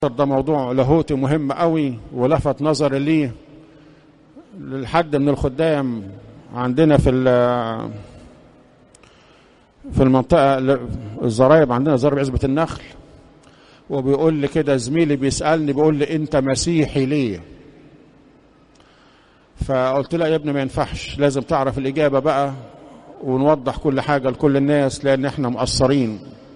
ده موضوع لاهوتي مهم قوي ولفت نظري ليه لحد من الخدام عندنا في في المنطقة الزرايب عندنا زرايب عزبة النخل وبيقول لي كده زميلي بيسألني بيقول لي أنت مسيحي ليه؟ فقلت له يا ابني ما ينفعش لازم تعرف الإجابة بقى ونوضح كل حاجة لكل الناس لأن احنا مقصرين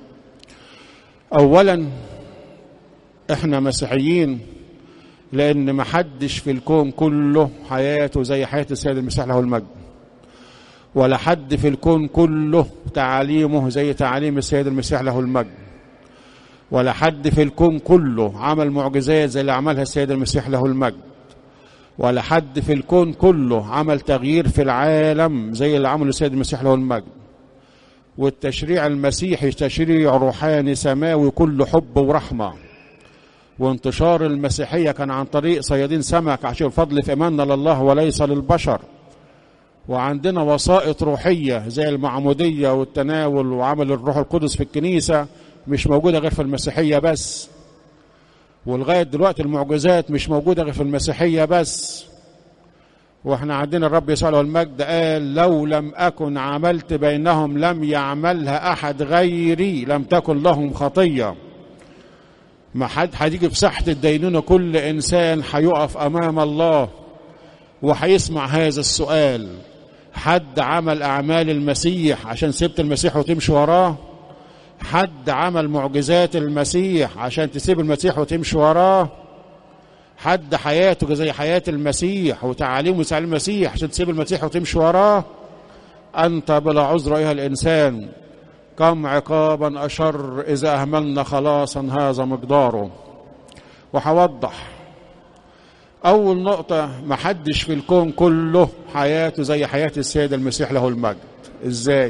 أولا احنا مسيحيين لأن ما حدش في الكون كله حياته زي حياة السيد المسيح له المجد ولا حد في الكون كله تعاليمه زي تعاليم السيد المسيح له المجد ولا حد في الكون كله عمل معجزات زي اللي عملها السيد المسيح له المجد ولا حد في الكون كله عمل تغيير في العالم زي اللي عمله السيد المسيح له المجد والتشريع المسيحي تشريع روحاني سماوي كله حب ورحمة وانتشار المسيحية كان عن طريق صيادين سمك عشان الفضل في إيماننا لله وليس للبشر وعندنا وسائط روحية زي المعمودية والتناول وعمل الروح القدس في الكنيسة مش موجودة غير في المسيحية بس ولغاية دلوقتي المعجزات مش موجودة غير في المسيحية بس واحنا عندنا الرب يسوع له المجد قال لو لم أكن عملت بينهم لم يعملها أحد غيري لم تكن لهم خطية ما حد هتيجي في ساحة الدينونة كل إنسان هيقف أمام الله وهيسمع هذا السؤال حد عمل أعمال المسيح عشان سبت المسيح وتمشي وراه حد عمل معجزات المسيح عشان تسيب المسيح وتمشي وراه حد حياته زي حياة المسيح وتعاليمه زي المسيح عشان تسيب المسيح وتمشي وراه أنت بلا عذر أيها الإنسان كم عقابا أشر إذا أهملنا خلاصا هذا مقداره وهوضح أول نقطة محدش في الكون كله حياته زي حياة السيد المسيح له المجد إزاي؟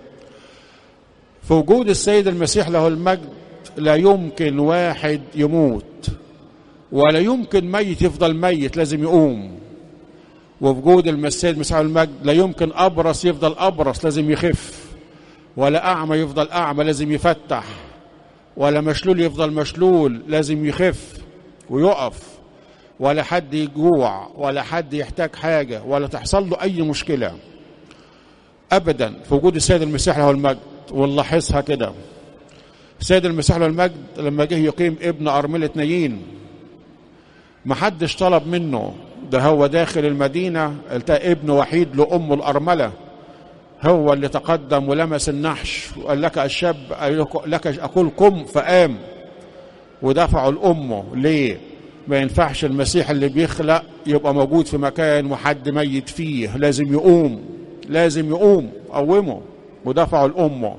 في وجود السيد المسيح له المجد لا يمكن واحد يموت ولا يمكن ميت يفضل ميت لازم يقوم وفي وجود السيد المسيح له المجد لا يمكن أبرص يفضل أبرص لازم يخف ولا أعمى يفضل أعمى لازم يفتح ولا مشلول يفضل مشلول لازم يخف ويقف ولا حد يجوع ولا حد يحتاج حاجة ولا تحصل له أي مشكلة أبدا في وجود السيد المسيح له المجد ونلاحظها كده السيد المسيح له المجد لما جه يقيم ابن أرملة نايين ما حدش طلب منه ده هو داخل المدينة التقى ابن وحيد لأمه الأرملة هو اللي تقدم ولمس النحش وقال لك الشاب لك أقول قم فقام ودفعوا لأمه ليه ما ينفعش المسيح اللي بيخلق يبقى موجود في مكان وحد ميت فيه لازم يقوم لازم يقوم قومه ودفعوا لأمه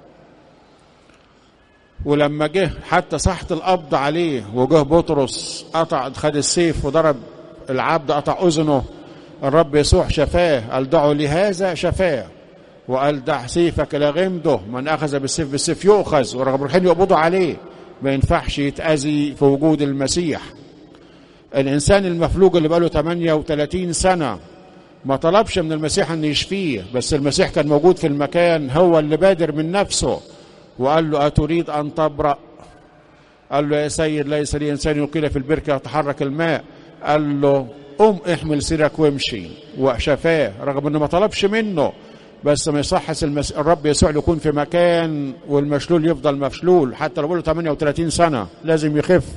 ولما جه حتى صحت القبض عليه وجه بطرس قطع خد السيف وضرب العبد قطع أذنه الرب يسوع شفاه قال دعوا لهذا شفاه وقال دع سيفك إلى غمده من أخذ بالسيف بالسيف يؤخذ ورغم الحين يقبضوا عليه ما ينفعش يتأذي في وجود المسيح الإنسان المفلوج اللي بقاله 38 سنة ما طلبش من المسيح أن يشفيه بس المسيح كان موجود في المكان هو اللي بادر من نفسه وقال له أتريد أن تبرأ قال له يا سيد ليس لي إنسان يقيل في البركة يتحرك الماء قال له قم احمل سيرك وامشي وشفاه رغم انه ما طلبش منه بس ما يصحش المس... الرب يسوع يكون في مكان والمشلول يفضل مفشلول حتى لو له 38 سنة لازم يخف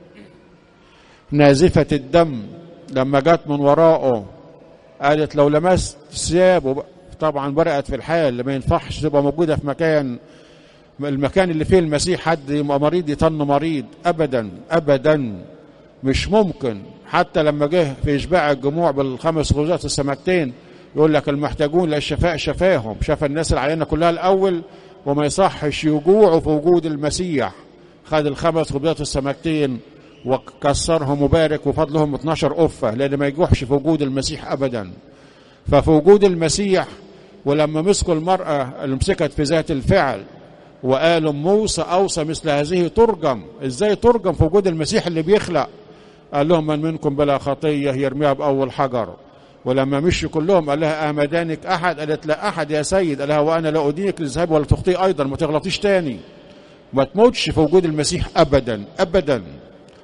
نازفة الدم لما جت من وراءه قالت لو لمست ثيابه طبعا برقت في الحال ما ينفعش تبقى موجودة في مكان المكان اللي فيه المسيح حد يبقى مريض يطن مريض أبدا أبدا مش ممكن حتى لما جه في إشباع الجموع بالخمس غزات السمكتين يقول لك المحتاجون للشفاء شفاهم شفى الناس العيانة كلها الأول وما يصحش يجوعوا في وجود المسيح خد الخمس خبزات السمكتين وكسرهم وبارك وفضلهم 12 قفة لأن ما يجوحش في وجود المسيح أبدا ففي وجود المسيح ولما مسكوا المرأة اللي مسكت في ذات الفعل وقالوا موسى أوصى مثل هذه ترجم إزاي ترجم في وجود المسيح اللي بيخلق قال لهم من منكم بلا خطية يرميها بأول حجر ولما مشوا كلهم قال لها آمدانك أحد قالت لا أحد يا سيد قال لها وأنا لا أدينك للذهاب ولا تخطي أيضا ما تغلطيش تاني ما تموتش في وجود المسيح أبدا أبدا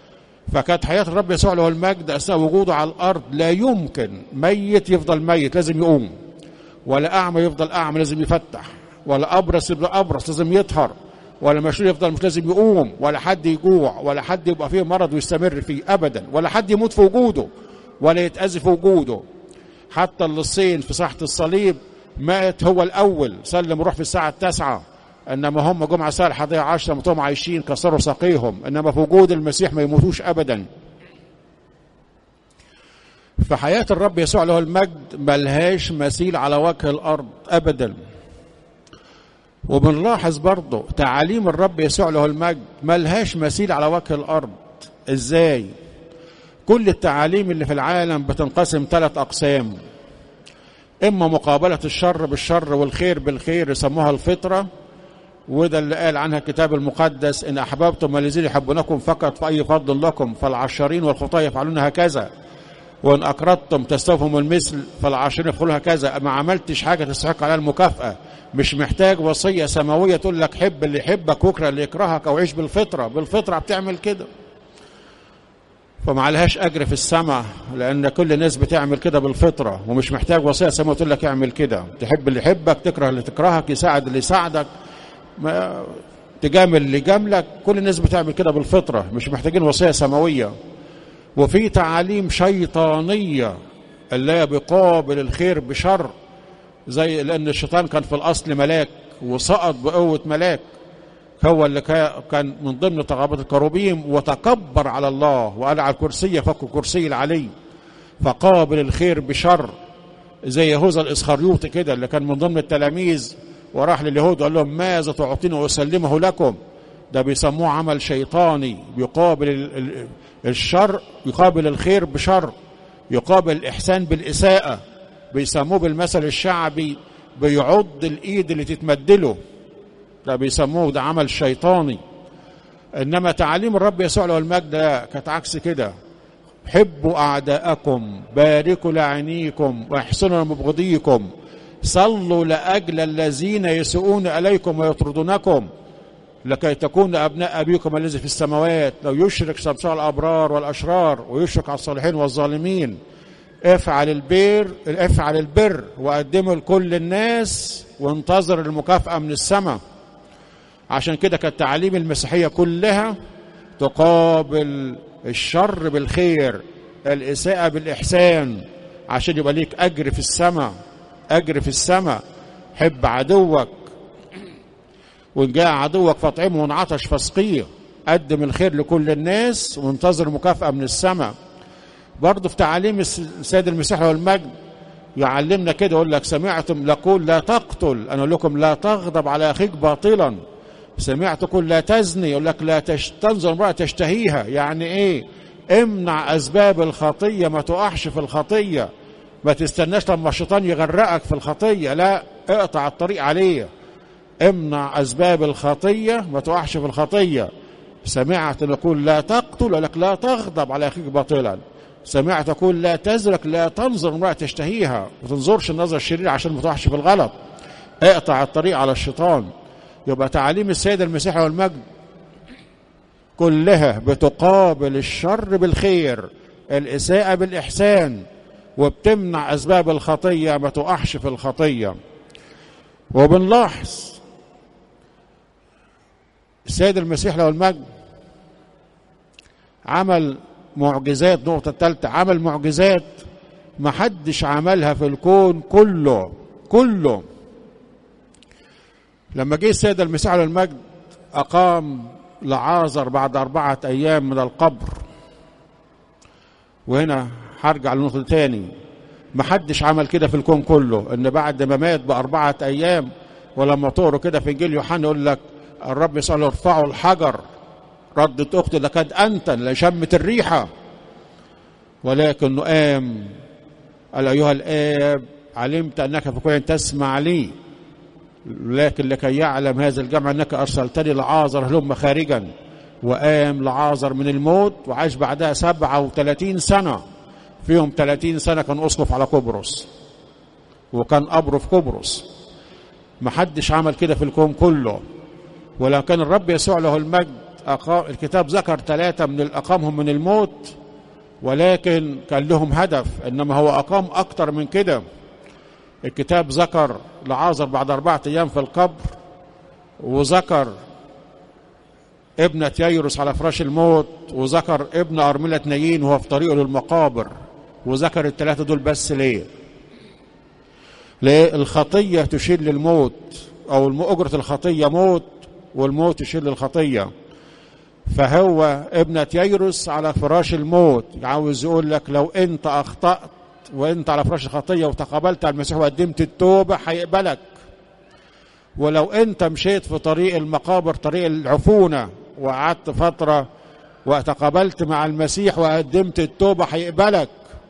فكانت حياة الرب يسوع له المجد أثناء وجوده على الأرض لا يمكن ميت يفضل ميت لازم يقوم ولا أعمى يفضل أعمى لازم يفتح ولا أبرص يفضل أبرص لازم يطهر ولا مشلول يفضل مش لازم يقوم ولا حد يجوع ولا حد يبقى فيه مرض ويستمر فيه أبدا ولا حد يموت في وجوده ولا يتأذي في وجوده حتى اللصين في ساحة الصليب مات هو الأول سلم روح في الساعة التاسعة انما هم جمعه الساعه الحادية عشر لما هم عايشين كسروا ساقيهم انما في وجود المسيح ما يموتوش ابدا فحياة الرب يسوع له المجد ملهاش مثيل على وجه الأرض أبدا وبنلاحظ برضه تعاليم الرب يسوع له المجد ملهاش مثيل على وجه الأرض إزاي كل التعاليم اللي في العالم بتنقسم ثلاث أقسام إما مقابلة الشر بالشر والخير بالخير يسموها الفطرة وده اللي قال عنها الكتاب المقدس إن أحببتم الذين يحبونكم فقط فأي فضل لكم فالعشرين والخطاة يفعلون هكذا وإن أقرضتم تستوفهم المثل فالعشرين يفعلون هكذا ما عملتش حاجة تستحق عليها المكافأة مش محتاج وصية سماوية تقول لك حب اللي يحبك واكره اللي يكرهك أو عيش بالفطرة بالفطرة بتعمل كده فما عليهاش أجر في السماء لأن كل الناس بتعمل كده بالفطرة ومش محتاج وصية سماوية تقول لك اعمل كده تحب اللي يحبك تكره اللي تكرهك يساعد اللي يساعدك ما تجامل اللي جاملك كل الناس بتعمل كده بالفطرة مش محتاجين وصية سماوية وفي تعاليم شيطانية اللي بقابل الخير بشر زي لأن الشيطان كان في الأصل ملاك وسقط بقوة ملاك هو اللي كان من ضمن طغابة الكروبيم وتكبر على الله وقال على الكرسي فك كرسي العلي فقابل الخير بشر زي يهوذا الإسخريوطي كده اللي كان من ضمن التلاميذ وراح لليهود وقال لهم ماذا تعطيني وأسلمه لكم ده بيسموه عمل شيطاني بيقابل الشر يقابل الخير بشر يقابل الإحسان بالإساءة بيسموه بالمثل الشعبي بيعض الإيد اللي تتمدله ده بيسموه ده عمل شيطاني إنما تعاليم الرب يسوع له المجد كانت عكس كده حبوا أعداءكم باركوا لعينيكم واحسنوا لمبغضيكم صلوا لأجل الذين يسوءون إليكم ويطردونكم لكي تكون أبناء أبيكم الذي في السماوات لو يشرك سمساء الأبرار والأشرار ويشرك على الصالحين والظالمين افعل البر افعل البر وقدمه لكل الناس وانتظر المكافأة من السماء عشان كده كانت تعاليم المسيحية كلها تقابل الشر بالخير الإساءة بالإحسان عشان يبقى ليك أجر في السماء أجر في السماء حب عدوك وإن جاء عدوك فاطعمه وإن عطش فاسقيه قدم الخير لكل الناس وانتظر مكافأة من السماء برضه في تعاليم السيد المسيح والمجد يعلمنا كده يقول لك سمعتم لقول لا تقتل أنا أقول لكم لا تغضب على أخيك باطلا سمعتكم لا تزني يقول لك لا تش... تنظر امرأة تشتهيها يعني إيه امنع أسباب الخطية ما تقعش في الخطية ما تستناش لما الشيطان يغرقك في الخطية لا اقطع الطريق عليه امنع أسباب الخطية ما تقعش في الخطية سمعت نقول لا تقتل لك لا تغضب على أخيك باطلا سمعت تقول لا تزرك لا تنظر امرأة تشتهيها ما تنظرش النظر الشرير عشان ما تقعش في الغلط اقطع الطريق على الشيطان يبقى تعاليم السيد المسيح والمجد كلها بتقابل الشر بالخير الإساءة بالإحسان وبتمنع أسباب الخطية ما تقعش في الخطية وبنلاحظ السيد المسيح له المجد عمل معجزات نقطة الثالثة عمل معجزات ما حدش عملها في الكون كله كله لما جه السيد المسيح له المجد أقام لعازر بعد أربعة أيام من القبر وهنا هرجع لنقطة تاني ما حدش عمل كده في الكون كله ان بعد ما مات بأربعة أيام ولما تقروا كده في إنجيل يوحنا يقول لك الرب يسأل ارفعوا الحجر ردت أختي لقد أنت لشمت الريحة ولكنه قام قال أيها الآب علمت أنك في كل تسمع لي لكن لكي يعلم هذا الجمع أنك أرسلتني لعازر هلم خارجا وقام لعازر من الموت وعاش بعدها سبعة وثلاثين سنة فيهم ثلاثين سنة كان أسقف على قبرص وكان قبره في قبرص محدش عمل كده في الكون كله ولو كان الرب يسوع له المجد أقام الكتاب ذكر ثلاثة من أقامهم من الموت ولكن كان لهم هدف إنما هو أقام أكتر من كده الكتاب ذكر لعازر بعد أربعة أيام في القبر وذكر ابنة ييروس على فراش الموت وذكر ابن أرملة نايين وهو في طريقه للمقابر وذكر الثلاثة دول بس ليه ليه الخطية تشير للموت أو أجرة الخطية موت والموت يشير للخطية فهو ابنة ييروس على فراش الموت عاوز يقول لك لو انت اخطأت وانت على فراش الخطية وتقبلت على المسيح وقدمت التوبة هيقبلك ولو انت مشيت في طريق المقابر طريق العفونة وقعدت فترة وتقابلت مع المسيح وقدمت التوبة هيقبلك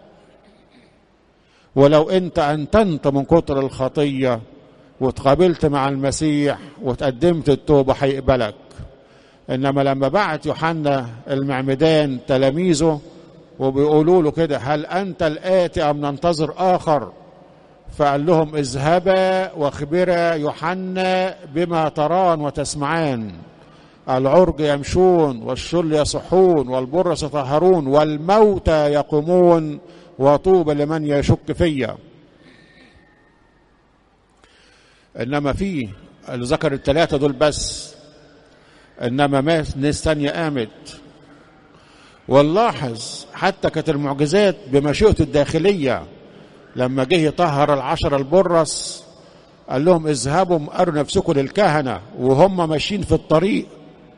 ولو انت انتنت من كتر الخطية وتقابلت مع المسيح وتقدمت التوبة هيقبلك انما لما بعت يوحنا المعمدان تلاميذه وبيقولوا له كده هل انت الاتي ام ننتظر اخر فقال لهم اذهبا واخبرا يوحنا بما تران وتسمعان العرج يمشون والشل يصحون والبرص يطهرون والموتى يقومون وطوبى لمن يشك فيا انما في اللي ذكر الثلاثه دول بس انما ما ناس تانية قامت ونلاحظ حتى كانت المعجزات بمشيئته الداخليه لما جه يطهر العشرة البرص قال لهم اذهبوا اروا نفسكم للكهنه وهم ماشيين في الطريق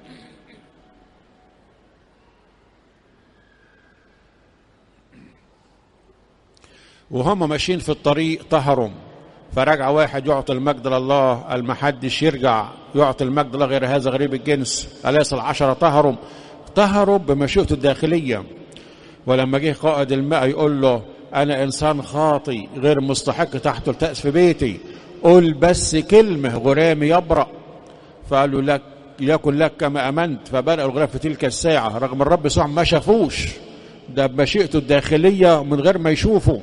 وهم ماشيين في الطريق طهروا فرجع واحد يعطي المجد لله قال ما حدش يرجع يعطي المجد لله غير هذا غريب الجنس أليس العشرة طهروا طهروا بمشيئته الداخلية ولما جه قائد الماء يقول له أنا إنسان خاطي غير مستحق تحت التأس في بيتي قل بس كلمة غرامي يبرأ فقال له لك يكن لك كما أمنت فبرأ الغلام في تلك الساعة رغم الرب يسوع ما شافوش ده بمشيئته الداخلية من غير ما يشوفوا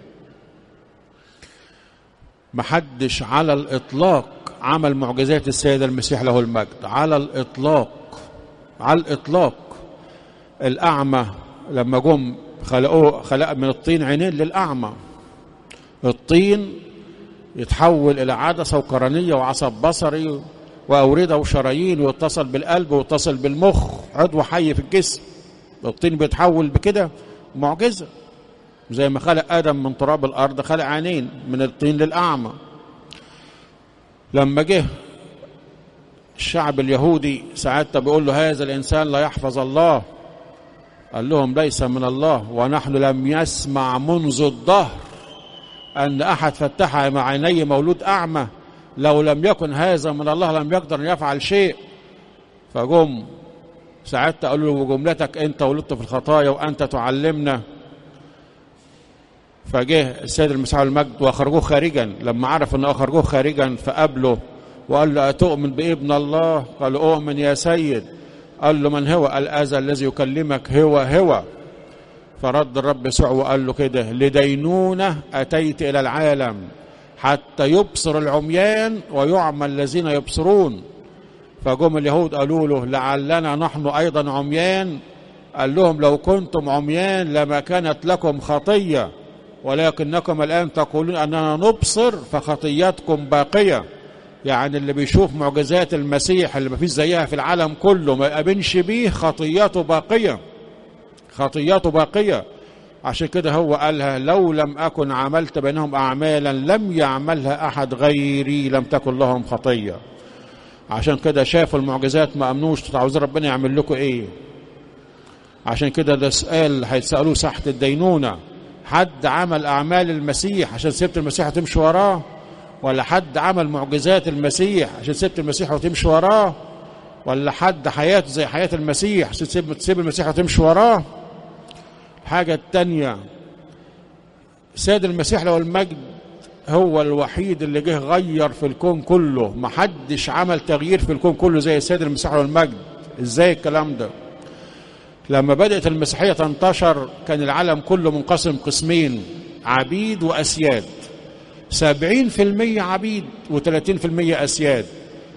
محدش على الإطلاق عمل معجزات السيد المسيح له المجد على الإطلاق على الإطلاق الأعمى لما جم خلقوه خلق من الطين عينين للأعمى الطين يتحول إلى عدسة وقرنية وعصب بصري وأوردة وشرايين ويتصل بالقلب ويتصل بالمخ عضو حي في الجسم الطين بيتحول بكده معجزة زي ما خلق آدم من تراب الأرض خلق عينين من الطين للأعمى لما جه الشعب اليهودي ساعتها بيقول له هذا الإنسان لا يحفظ الله قال لهم ليس من الله ونحن لم يسمع منذ الظهر أن أحد فتح مع عيني مولود أعمى لو لم يكن هذا من الله لم يقدر أن يفعل شيء فجم ساعتها قالوا له بجملتك أنت ولدت في الخطايا وأنت تعلمنا فجه السيد المسيح المجد واخرجوه خارجا لما عرف انه اخرجوه خارجا فقابله وقال له أتؤمن بابن الله قال أؤمن يا سيد قال له من هو الأذى الذي يكلمك هو هو فرد الرب يسوع وقال له كده لدينونة أتيت إلى العالم حتى يبصر العميان ويعمى الذين يبصرون فجم اليهود قالوا له لعلنا نحن أيضا عميان قال لهم لو كنتم عميان لما كانت لكم خطية ولكنكم الآن تقولون أننا نبصر فخطياتكم باقية يعني اللي بيشوف معجزات المسيح اللي ما فيش زيها في العالم كله ما يقابلش بيه خطياته باقية خطياته باقية عشان كده هو قالها لو لم أكن عملت بينهم أعمالا لم يعملها أحد غيري لم تكن لهم خطية عشان كده شافوا المعجزات ما أمنوش عاوزين ربنا يعمل لكم إيه عشان كده ده سؤال هيتسألوه ساحة الدينونة حد عمل أعمال المسيح عشان سبت المسيح وتمشي وراه ولا حد عمل معجزات المسيح عشان سبت المسيح وتمشي وراه ولا حد حياته زي حياة المسيح عشان تسيب, تسيب المسيح وتمشي وراه الحاجة التانية سيد المسيح له المجد هو الوحيد اللي جه غير في الكون كله محدش عمل تغيير في الكون كله زي السيد المسيح له المجد ازاي الكلام ده لما بدأت المسيحية تنتشر كان العالم كله منقسم قسمين عبيد وأسياد سبعين في المية عبيد وثلاثين في المية أسياد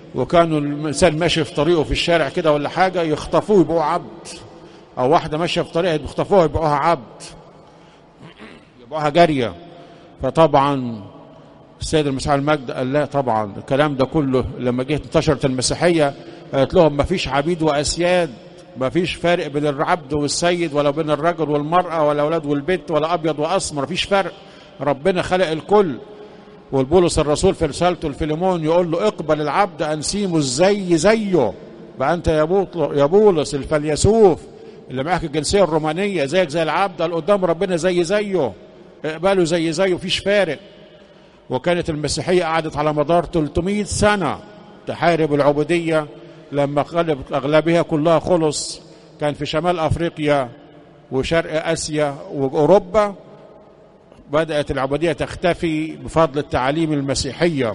وكانوا الانسان ماشي في طريقه في الشارع كده ولا حاجه يخطفوه يبقوا عبد او واحده ماشيه في طريقها يخطفوها يبقوها عبد يبقوها جاريه فطبعا السيد المسيح المجد قال لا طبعا الكلام ده كله لما جه انتشرت المسيحيه قالت لهم ما فيش عبيد واسياد ما فيش فارق بين العبد والسيد ولا بين الرجل والمراه ولا اولاد والبيت ولا ابيض واسمر ما فيش فرق ربنا خلق الكل والبولس الرسول في رسالته الفيليمون يقول له اقبل العبد انسيمه زي زيه بقى انت يا يا بولس الفيلسوف اللي معاك الجنسيه الرومانيه زيك زي العبد قال قدام ربنا زي زيه اقبله زي زيه مفيش فارق وكانت المسيحيه قعدت على مدار 300 سنه تحارب العبوديه لما غلبت اغلبها كلها خلص كان في شمال افريقيا وشرق اسيا واوروبا بدات العبوديه تختفي بفضل التعاليم المسيحيه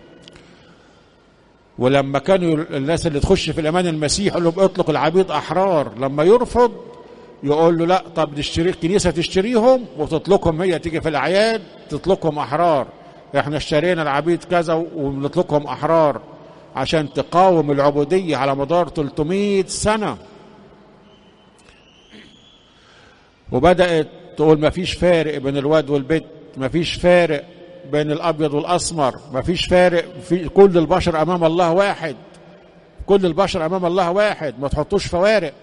ولما كانوا الناس اللي تخش في الامان المسيحي يقول لهم اطلق العبيد احرار لما يرفض يقول له لا طب نشتري الكنيسه تشتريهم وتطلقهم هي تيجي في الاعياد تطلقهم احرار احنا اشترينا العبيد كذا ونطلقهم احرار عشان تقاوم العبوديه على مدار 300 سنه وبدات تقول ما فيش فارق بين الواد والبيت ما فيش فارق بين الابيض والاسمر ما فيش فارق في كل البشر امام الله واحد كل البشر امام الله واحد ما تحطوش فوارق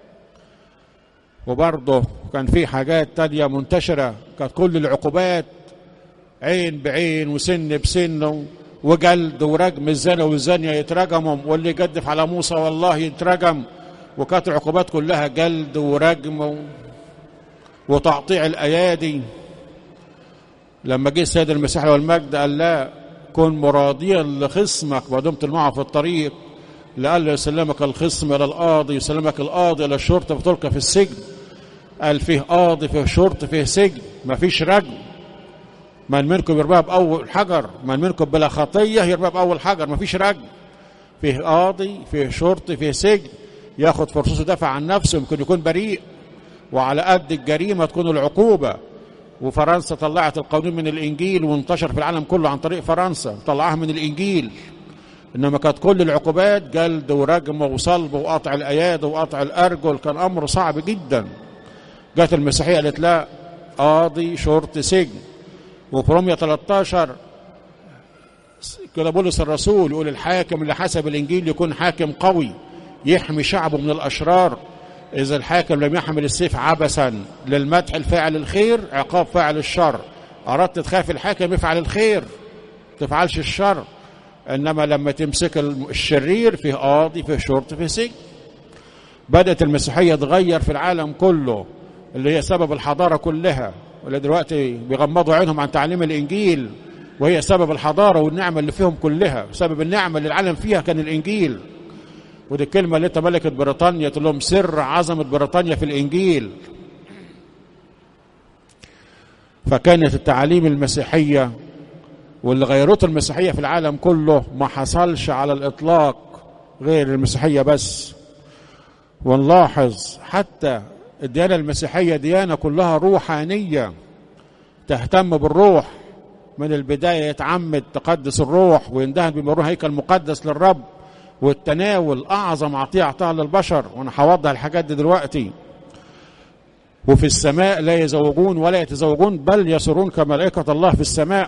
وبرضه كان في حاجات تانية منتشرة كانت كل العقوبات عين بعين وسن بسن وجلد ورجم الزنا والزانية يترجموا واللي يجدف على موسى والله يترجم وكانت العقوبات كلها جلد ورجم وتقطيع الأيادي لما جه السيد المسيح والمجد قال لا كن مراضيا لخصمك ما دمت معه في الطريق لألا يسلمك الخصم إلى القاضي يسلمك القاضي إلى الشرطة فتلقى في السجن قال فيه قاضي فيه شرطة فيه سجن ما فيش رجم من منكم يرميها بأول حجر من منكم بلا خطية يرميها بأول حجر ما فيش رجم فيه قاضي فيه شرطي فيه سجن ياخد فرصته دافع عن نفسه يمكن يكون بريء وعلى قد الجريمة تكون العقوبة وفرنسا طلعت القانون من الإنجيل وانتشر في العالم كله عن طريق فرنسا طلعها من الإنجيل إنما كانت كل العقوبات جلد ورجم وصلب وقطع الأيادي وقطع الأرجل كان أمر صعب جدا جت المسيحية قالت لا قاضي شرط سجن وفي رومية 13 كده بولس الرسول يقول الحاكم اللي حسب الإنجيل يكون حاكم قوي يحمي شعبه من الأشرار إذا الحاكم لم يحمل السيف عبثا للمدح الفاعل الخير عقاب فاعل الشر أردت تخاف الحاكم يفعل الخير تفعلش الشر إنما لما تمسك الشرير فيه قاضي فيه شرطة فيه سجن بدأت المسيحية تغير في العالم كله اللي هي سبب الحضارة كلها واللي دلوقتي بيغمضوا عينهم عن تعليم الإنجيل وهي سبب الحضارة والنعمة اللي فيهم كلها سبب النعمة اللي العالم فيها كان الإنجيل ودي الكلمة اللي ملكة بريطانيا تقول لهم سر عظمة بريطانيا في الإنجيل فكانت التعاليم المسيحية واللي غيرته المسيحية في العالم كله ما حصلش على الإطلاق غير المسيحية بس ونلاحظ حتى الديانة المسيحية ديانة كلها روحانية تهتم بالروح من البداية يتعمد تقدس الروح ويندهن بمروح هيكل مقدس للرب والتناول أعظم عطية أعطاها للبشر وأنا هوضح الحاجات دي دلوقتي وفي السماء لا يزوجون ولا يتزوجون بل يسرون كملائكة الله في السماء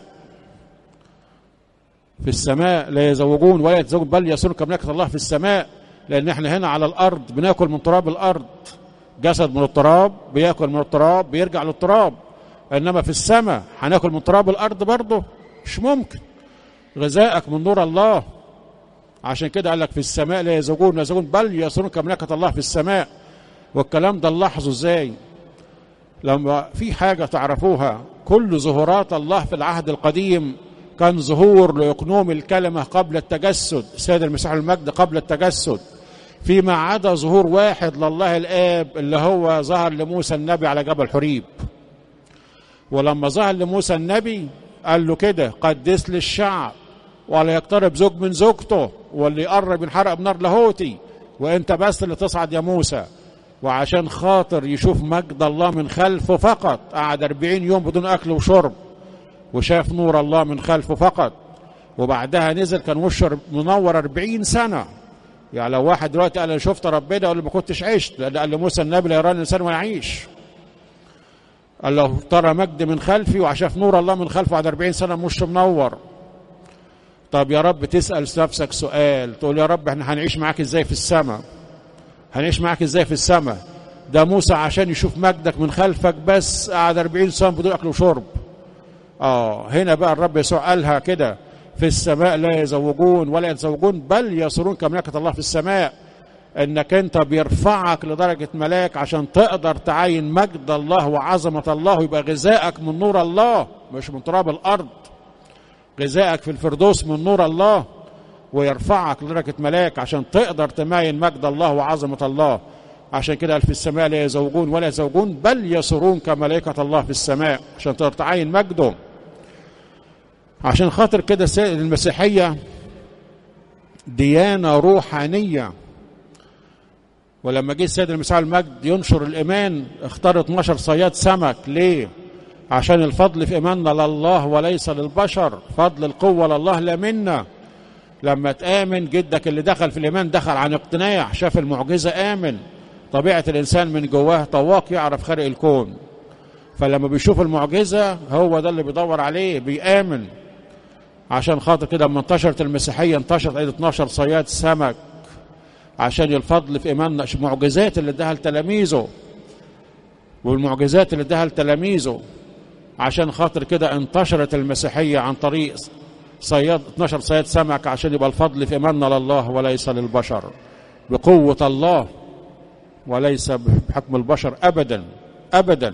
في السماء لا يزوجون ولا يتزوجون بل يسرون كملائكة الله في السماء لأن احنا هنا على الأرض بناكل من تراب الأرض جسد من التراب بياكل من التراب بيرجع للتراب انما في السماء هناكل من تراب الارض برضه مش ممكن غذائك من نور الله عشان كده قال لك في السماء لا يزوجون لا يزوجون بل يصيرون كملكة الله في السماء والكلام ده نلاحظه ازاي لما في حاجة تعرفوها كل ظهورات الله في العهد القديم كان ظهور لإقنوم الكلمة قبل التجسد السيد المسيح المجد قبل التجسد فيما عدا ظهور واحد لله الآب اللي هو ظهر لموسى النبي على جبل حريب ولما ظهر لموسى النبي قال له كده قدس لي الشعب ولا يقترب زوج من زوجته واللي يقرب ينحرق بنار لاهوتي وانت بس اللي تصعد يا موسى وعشان خاطر يشوف مجد الله من خلفه فقط قعد أربعين يوم بدون أكل وشرب وشاف نور الله من خلفه فقط وبعدها نزل كان وشه منور 40 سنة يعني لو واحد دلوقتي قال انا شفت ربنا اقول له ما كنتش عشت لان قال لموسى النبي لا يراني الانسان ولا يعيش قال له ترى مجد من خلفي وعشاف نور الله من خلفه بعد 40 سنه وشه منور طب يا رب تسال نفسك سؤال تقول يا رب احنا هنعيش معاك ازاي في السماء هنعيش معاك ازاي في السماء ده موسى عشان يشوف مجدك من خلفك بس قعد 40 سنه بدون اكل وشرب اه هنا بقى الرب يسوع قالها كده في السماء لا يزوجون ولا يتزوجون بل يصيرون كملكة الله في السماء انك انت بيرفعك لدرجة ملاك عشان تقدر تعين مجد الله وعظمة الله ويبقى غذائك من نور الله مش من تراب الارض غذائك في الفردوس من نور الله ويرفعك لدرجة ملاك عشان تقدر تماين مجد الله وعظمة الله عشان كده قال في السماء لا يزوجون ولا يزوجون بل يصيرون كملائكة الله في السماء عشان تقدر تعين مجده عشان خاطر كده المسيحية ديانة روحانية ولما جه السيد المسيح المجد ينشر الإيمان اختار 12 صياد سمك ليه؟ عشان الفضل في إيماننا لله وليس للبشر فضل القوة لله لا منا لما تآمن جدك اللي دخل في الإيمان دخل عن اقتناع شاف المعجزة آمن طبيعة الإنسان من جواه طواق يعرف خارق الكون فلما بيشوف المعجزة هو ده اللي بيدور عليه بيآمن عشان خاطر كده لما انتشرت المسيحية انتشرت عيد 12 صياد سمك عشان الفضل في إيماننا المعجزات اللي اداها لتلاميذه والمعجزات اللي اداها لتلاميذه عشان خاطر كده انتشرت المسيحية عن طريق صياد 12 صياد سمك عشان يبقى الفضل في إيماننا لله وليس للبشر بقوة الله وليس بحكم البشر أبدا أبدا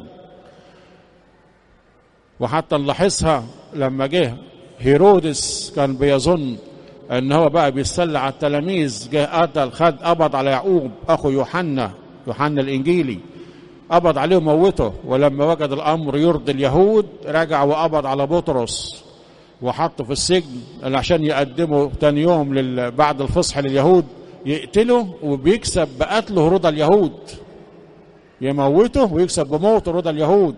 وحتى نلاحظها لما جه هيرودس كان بيظن ان هو بقى بيصلي على التلاميذ جه قتل خد قبض على يعقوب اخو يوحنا يوحنا الانجيلي قبض عليه وموته ولما وجد الامر يرضي اليهود رجع وقبض على بطرس وحطه في السجن عشان يقدمه تاني يوم لل... بعد الفصح لليهود يقتله وبيكسب بقتله رضا اليهود يموته ويكسب بموته رضا اليهود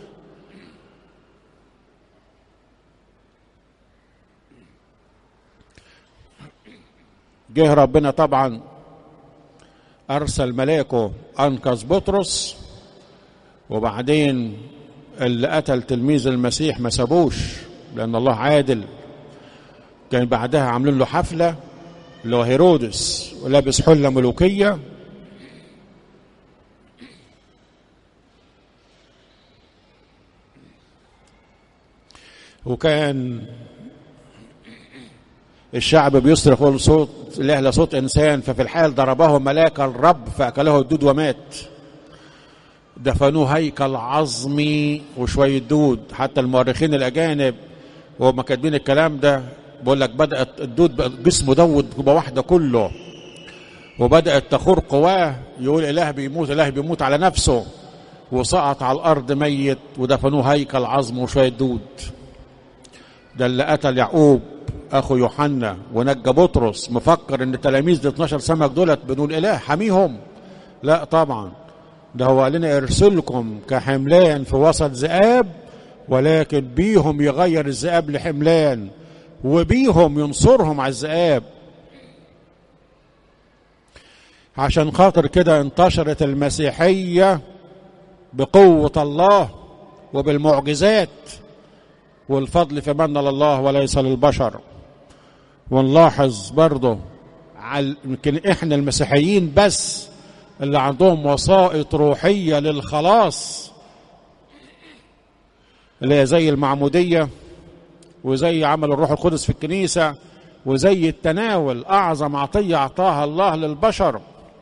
جه ربنا طبعا ارسل ملاكه انقذ بطرس وبعدين اللي قتل تلميذ المسيح ما سابوش لان الله عادل كان بعدها عاملين له حفله اللي هو هيرودس ولابس حله ملوكيه وكان الشعب بيصرخ يقول صوت اله صوت انسان ففي الحال ضربه ملاك الرب فاكله الدود ومات دفنوه هيكل عظمي وشويه دود حتى المؤرخين الاجانب وهم كاتبين الكلام ده بيقول لك بدات الدود جسمه دود جبه واحده كله وبدات تخور قواه يقول اله بيموت اله بيموت على نفسه وسقط على الارض ميت ودفنوه هيكل عظم وشويه دود ده اللي قتل يعقوب اخو يوحنا ونجى بطرس مفكر ان تلاميذ ال 12 سمك دولت بنقول اله حميهم لا طبعا ده هو قال لنا ارسلكم كحملان في وسط ذئاب ولكن بيهم يغير الذئاب لحملان وبيهم ينصرهم على الذئاب عشان خاطر كده انتشرت المسيحية بقوة الله وبالمعجزات والفضل في من لله وليس للبشر ونلاحظ برضه على يمكن احنا المسيحيين بس اللي عندهم وسائط روحية للخلاص اللي هي زي المعمودية وزي عمل الروح القدس في الكنيسة وزي التناول أعظم عطية أعطاها الله للبشر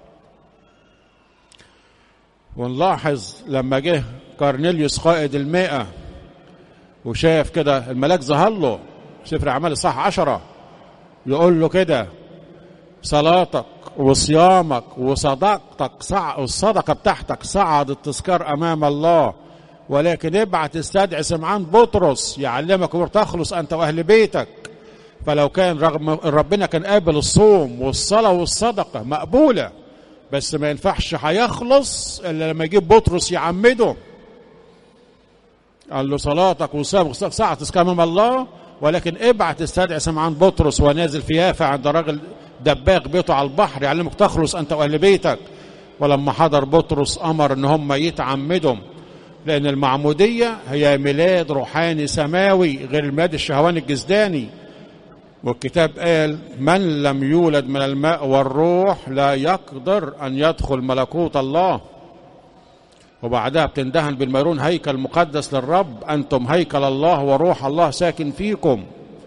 ونلاحظ لما جه كارنيليوس قائد المئة وشاف كده الملاك ظهر له سفر أعمال الصح عشرة يقول له كده صلاتك وصيامك وصدقتك صع... والصدقة بتاعتك صعد التذكار أمام الله ولكن ابعت استدعي سمعان بطرس يعلمك وتخلص أنت وأهل بيتك فلو كان رغم ربنا كان قابل الصوم والصلاة والصدقة مقبولة بس ما ينفعش هيخلص إلا لما يجيب بطرس يعمده قال له صلاتك وصيامك صعد تذكار أمام الله ولكن ابعت استدعي سمعان بطرس ونازل في يافا عند راجل دباغ بيته على البحر يعلمك تخلص انت واهل بيتك ولما حضر بطرس امر ان هم يتعمدوا لان المعموديه هي ميلاد روحاني سماوي غير الميلاد الشهواني الجسداني والكتاب قال من لم يولد من الماء والروح لا يقدر ان يدخل ملكوت الله وبعدها بتندهن بالميرون هيكل مقدس للرب انتم هيكل الله وروح الله ساكن فيكم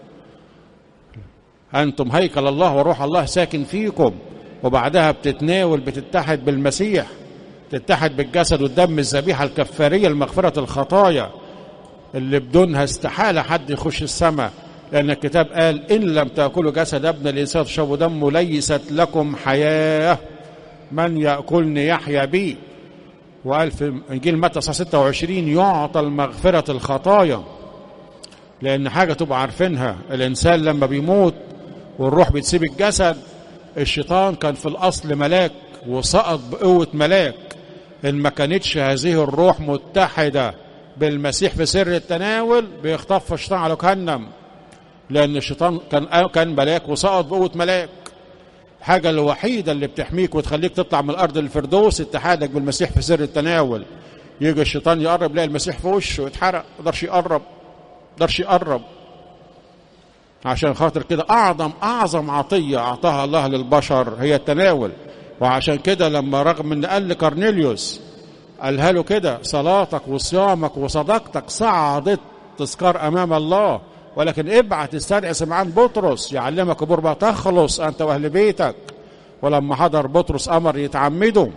انتم هيكل الله وروح الله ساكن فيكم وبعدها بتتناول بتتحد بالمسيح تتحد بالجسد والدم الذبيحه الكفاريه لمغفره الخطايا اللي بدونها استحاله حد يخش السماء لان الكتاب قال ان لم تاكلوا جسد ابن الانسان وتشربوا دمه ليست لكم حياه من ياكلني يحيا بي وقال في انجيل متى 26 يعطى المغفره الخطايا لان حاجه تبقى عارفينها الانسان لما بيموت والروح بتسيب الجسد الشيطان كان في الاصل ملاك وسقط بقوه ملاك ان ما كانتش هذه الروح متحده بالمسيح في سر التناول بيخطف الشيطان على جهنم لان الشيطان كان كان ملاك وسقط بقوه ملاك الحاجه الوحيده اللي بتحميك وتخليك تطلع من الارض الفردوس اتحادك بالمسيح في سر التناول يجي الشيطان يقرب يلاقي المسيح في وشه يتحرق ما يقدرش يقرب ما يقدرش يقرب عشان خاطر كده اعظم اعظم عطيه اعطاها الله للبشر هي التناول وعشان كده لما رغم ان قال لكرنيليوس قالها له كده صلاتك وصيامك وصدقتك صعدت تذكار امام الله ولكن ابعت استدعي سمعان بطرس يعلمك امور ما تخلص انت واهل بيتك ولما حضر بطرس امر يتعمدوا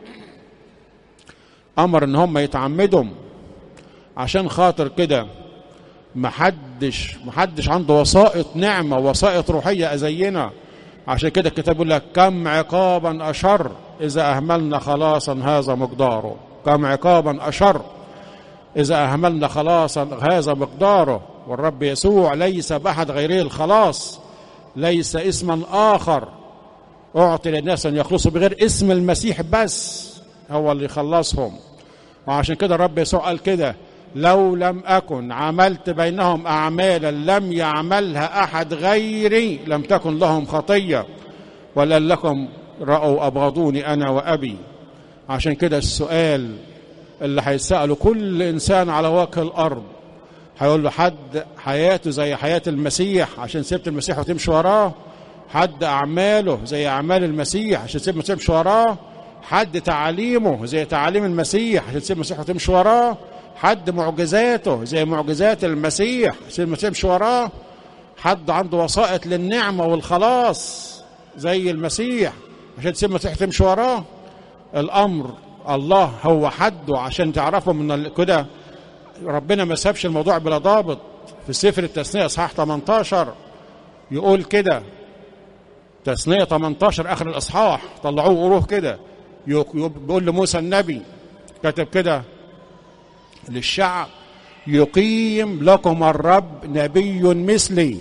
امر ان هم يتعمدوا عشان خاطر كده محدش محدش عنده وسائط نعمة وسائط روحية زينا عشان كده الكتاب يقول لك كم عقابا أشر إذا أهملنا خلاصا هذا مقداره كم عقابا أشر إذا أهملنا خلاصا هذا مقداره والرب يسوع ليس بأحد غيره الخلاص ليس اسما آخر أعطي للناس أن يخلصوا بغير اسم المسيح بس هو اللي يخلصهم وعشان كده الرب يسوع قال كده لو لم أكن عملت بينهم أعمالا لم يعملها أحد غيري لم تكن لهم خطية ولن لكم رأوا أبغضوني أنا وأبي عشان كده السؤال اللي هيسأله كل إنسان على وجه الأرض هيقول له حد حياته زي حياة المسيح عشان سبت المسيح وتمشي وراه حد أعماله زي أعمال المسيح عشان سبت المسيح وتمشي وراه حد تعاليمه زي تعاليم المسيح عشان تسيب المسيح وتمشي وراه حد معجزاته زي معجزات المسيح عشان ما تمشي وراه حد عنده وسائط للنعمة والخلاص زي المسيح عشان تسيب المسيح تمشي وراه الأمر الله هو حده عشان تعرفوا من كده ربنا ما سابش الموضوع بلا ضابط في سفر التثنية اصحاح 18 يقول كده تثنية 18 آخر الإصحاح طلعوه وقروه كده بيقول لموسى النبي كتب كده للشعب يقيم لكم الرب نبي مثلي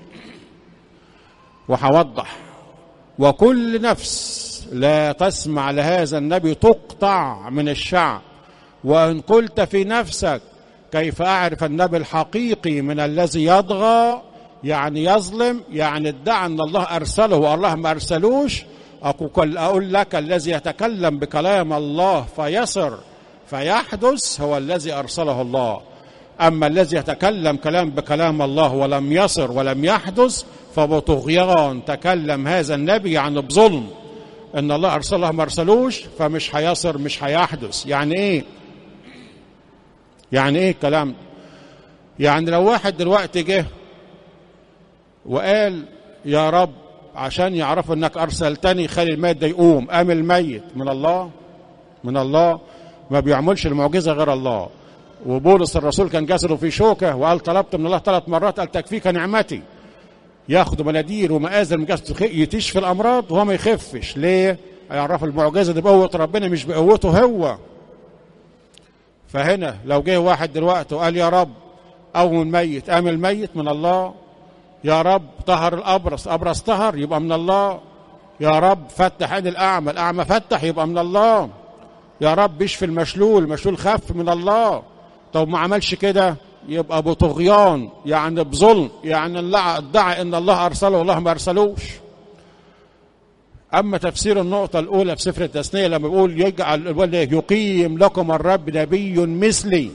وهوضح وكل نفس لا تسمع لهذا النبي تقطع من الشعب وان قلت في نفسك كيف اعرف النبي الحقيقي من الذي يطغى يعني يظلم يعني ادعى ان الله ارسله والله ما ارسلوش اقول لك الذي يتكلم بكلام الله فيصر فيحدث هو الذي ارسله الله اما الذي يتكلم كلام بكلام الله ولم يصر ولم يحدث فبطغيان تكلم هذا النبي يعني بظلم ان الله ارسله ما ارسلوش فمش هيصر مش هيحدث يعني ايه يعني ايه الكلام يعني لو واحد دلوقتي جه وقال يا رب عشان يعرفوا انك ارسلتني خلي الميت ده يقوم قام الميت من الله من الله ما بيعملش المعجزه غير الله وبولس الرسول كان جسده في شوكه وقال طلبت من الله ثلاث مرات قال تكفيك نعمتي ياخد مناديل ومآزر من جسده يتشفي الامراض وهو ما يخفش ليه؟ هيعرفوا المعجزه دي بقوه ربنا مش بقوته هو فهنا لو جه واحد دلوقتي وقال يا رب قوم الميت قام الميت من الله يا رب طهر الابرص ابرص طهر يبقى من الله يا رب فتح عين الاعمى الاعمى فتح يبقى من الله يا رب اشفي المشلول المشلول خف من الله طب ما عملش كده يبقى بطغيان يعني بظلم يعني اللي ادعى ان الله ارسله والله ما ارسلوش اما تفسير النقطة الاولى في سفر التثنية لما بيقول يجعل يقيم لكم الرب نبي مثلي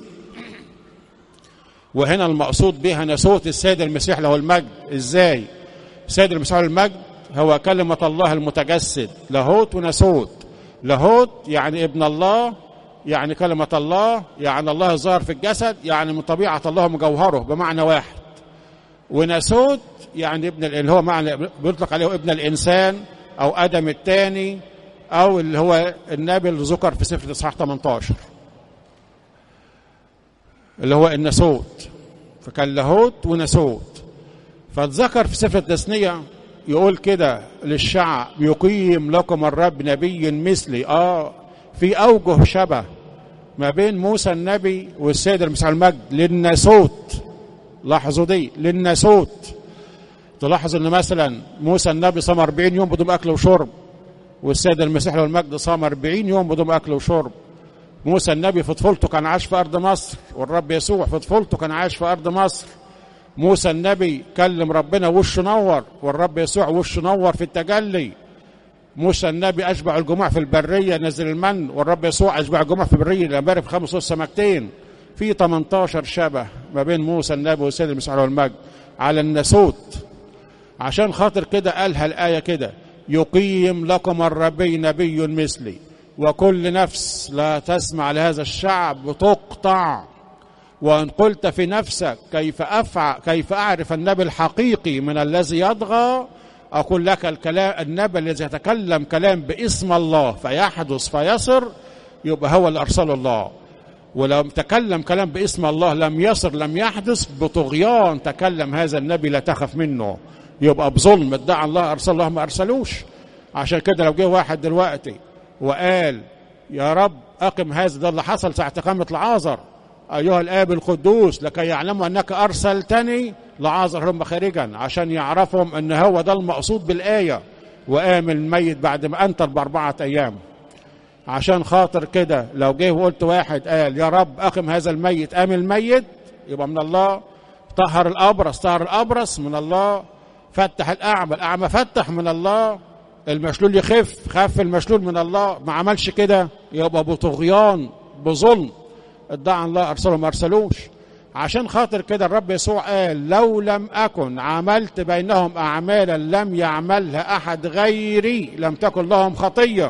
وهنا المقصود بها نسوت السيد المسيح له المجد ازاي السيد المسيح له المجد هو كلمة الله المتجسد لاهوت ونسوت لاهوت يعني ابن الله يعني كلمة الله يعني الله الظاهر في الجسد يعني من طبيعة الله مجوهره بمعنى واحد وناسوت يعني ابن اللي هو معنى بيطلق عليه ابن الإنسان أو آدم الثاني أو اللي هو النبي اللي ذكر في سفر الإصحاح 18 اللي هو الناسوت فكان لاهوت وناسوت فاتذكر في سفر التثنية يقول كده للشعب يقيم لكم الرب نبي مثلي اه في اوجه شبه ما بين موسى النبي والسيد المسيح المجد للناسوت لاحظوا دي للناسوت تلاحظ ان مثلا موسى النبي صام 40 يوم بدون اكل وشرب والسيد المسيح له المجد صام 40 يوم بدون اكل وشرب موسى النبي في طفولته كان عايش في ارض مصر والرب يسوع في طفولته كان عايش في ارض مصر موسى النبي كلم ربنا وشه نور والرب يسوع وشه نور في التجلي موسى النبي اشبع الجموع في البريه نزل المن والرب يسوع اشبع الجموع في البريه الامبارح بخمس سمكتين في 18 شبه ما بين موسى النبي والسيد المسيح والمجد على الناسوت عشان خاطر كده قالها الايه كده يقيم لكم الربي نبي مثلي وكل نفس لا تسمع لهذا الشعب تقطع وان قلت في نفسك كيف افعل كيف اعرف النبي الحقيقي من الذي يطغى أقول لك الكلام النبي الذي يتكلم كلام باسم الله فيحدث فيصر يبقى هو اللي أرسله الله ولو تكلم كلام باسم الله لم يصر لم يحدث بطغيان تكلم هذا النبي لا تخف منه يبقى بظلم ادعى الله أرسل الله ما أرسلوش عشان كده لو جه واحد دلوقتي وقال يا رب أقم هذا ده اللي حصل ساعة إقامة العازر أيها الآب القدوس لكي يعلموا أنك أرسلتني لعازر هم خارجا عشان يعرفهم أن هو ده المقصود بالآية وقام الميت بعد ما أنتر بأربعة أيام عشان خاطر كده لو جه وقلت واحد قال يا رب أقم هذا الميت قام الميت يبقى من الله طهر الأبرص طهر الأبرص من الله فتح الأعمى الأعمى فتح من الله المشلول يخف خف المشلول من الله ما عملش كده يبقى بطغيان بظلم ادعى الله ارسله ما ارسلوش عشان خاطر كده الرب يسوع قال لو لم اكن عملت بينهم اعمالا لم يعملها احد غيري لم تكن لهم خطيه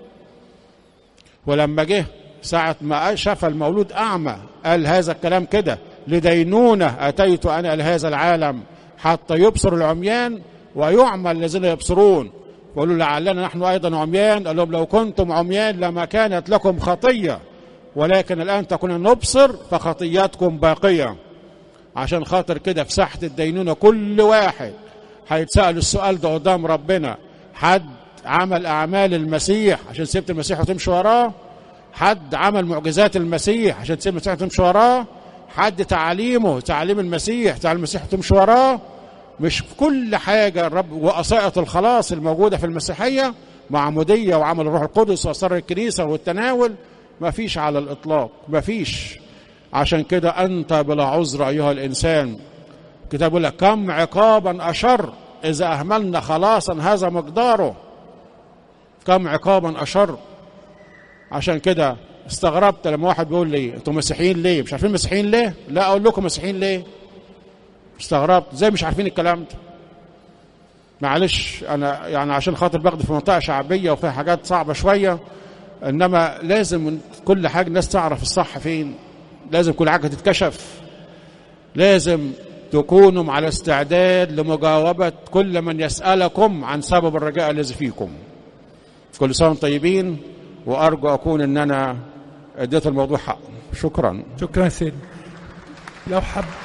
ولما جه ساعة ما شاف المولود أعمى قال هذا الكلام كده لدينونة أتيت أنا لهذا العالم حتى يبصر العميان ويعمى الذين يبصرون وقالوا لعلنا نحن أيضا عميان قال لهم لو كنتم عميان لما كانت لكم خطية ولكن الآن تكون نبصر فخطياتكم باقية عشان خاطر كده في ساحة الدينونة كل واحد هيتسأل السؤال ده قدام ربنا حد عمل أعمال المسيح عشان سيبت المسيح وتمشي وراه حد عمل معجزات المسيح عشان تسيب المسيح وتمشي وراه حد تعاليمه تعاليم المسيح تعاليم المسيح وتمشي وراه مش في كل حاجة الرب وقصائة الخلاص الموجودة في المسيحية معمودية وعمل الروح القدس وأسرار الكنيسة والتناول ما فيش على الإطلاق ما فيش عشان كده أنت بلا عذر أيها الإنسان كتاب يقول لك كم عقابا أشر إذا أهملنا خلاصا هذا مقداره كم عقابا أشر عشان كده استغربت لما واحد بيقول لي انتوا مسيحيين ليه مش عارفين مسيحيين ليه لا اقول لكم مسيحيين ليه استغربت ازاي مش عارفين الكلام ده معلش انا يعني عشان خاطر باخده في منطقه شعبيه وفيها حاجات صعبه شويه انما لازم كل حاجه الناس تعرف الصح فين لازم كل حاجه تتكشف لازم تكونوا على استعداد لمجاوبه كل من يسالكم عن سبب الرجاء الذي فيكم كل سنه طيبين وارجو اكون ان انا اديت الموضوع حقه شكرا شكرا سيدي لو حب